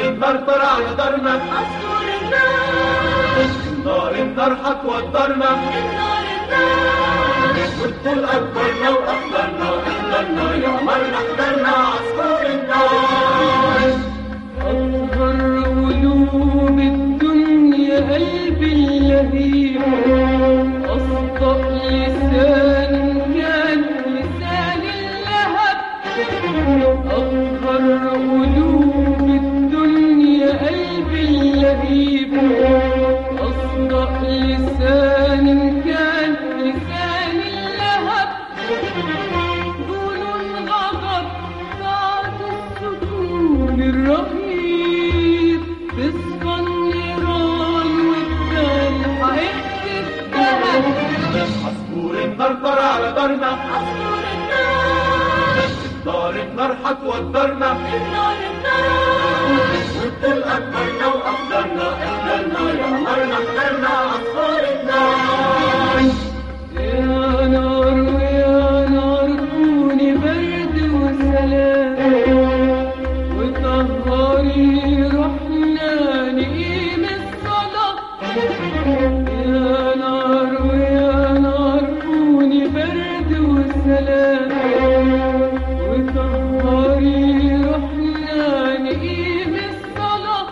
النار طلع يا دارنا عصفور النار النار النار هتوترنا النار النار والطول أكبرنا وأحضرنا احضرنا يا قمرنا احضرنا عصفور النار أصغر علوم الدنيا قلبي اللهيب أصدق لسان كان لسان اللهب أصغر علوم الدنيا قلبي اللهيب أصدق لسان كان لسان اللهب دون الغضب بعد السكون الرهيب تصفى النيران والدال هيكتب ذهب عصفور النار طلع على دارنا عصفور النار نار النار هتوترنا النار النار والطول أكبرنا وأحضرنا احضرنا يا قمرنا احضرنا عصفور النار يا نار ويا نار كوني برد وسلام وطهري روحنا نقيم الصلاة يا نار ويا نار كوني برد وسلام وطهري روحنا نقيم الصلاة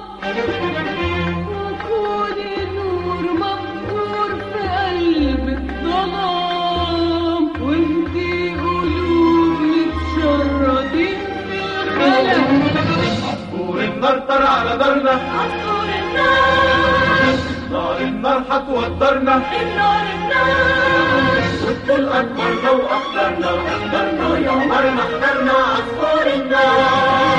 وكوني نور مقبور في قلب الظلام وانتي قلوب متشردين في الخلا عصفور النار طلع على دارنا عصفور النار نار النار هتوترنا النار النار والطول أكبرنا وأحضرنا احضرنا يا قمرنا احضرنا عصفور النار